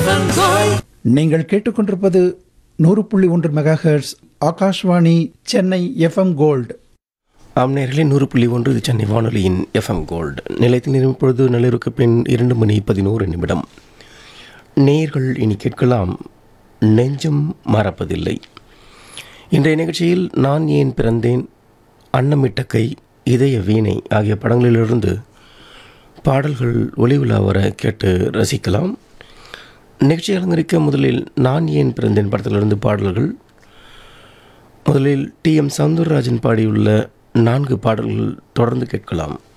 FM Gold நீங்கள் கேட்டுக்கொண்டிருப்பது நூறு புள்ளி ஒன்று megahertz Akashvani Chennai F M gold ஆம் நேர்களே நூறு புள்ளி ஒன்று இது சென்னை வானொலியின் எஃப்எம் கோல்டு நிலையத்தில் நிறுவனம் பொழுது நள்ளிருக்கு பின் இரண்டு மணி பதினோரு நிமிடம் நேர்கள் இனி கேட்கலாம் நெஞ்சம் மறப்பதில்லை இன்றைய நிகழ்ச்சியில் நான் ஏன் பிறந்தேன் அன்னமிட்ட கை இதய வீணை ஆகிய படங்களிலிருந்து பாடல்கள் ஒளி உலா வர கேட்டு ரசிக்கலாம் நிகழ்ச்சி அலங்கரிக்க முதலில் நான் ஏன் பிறந்தேன் படத்திலிருந்து பாடல்கள் முதலில் டி எம் சவுந்தரராஜன் பாடியுள்ள நான்கு பாடல்கள் தொடர்ந்து கேட்கலாம்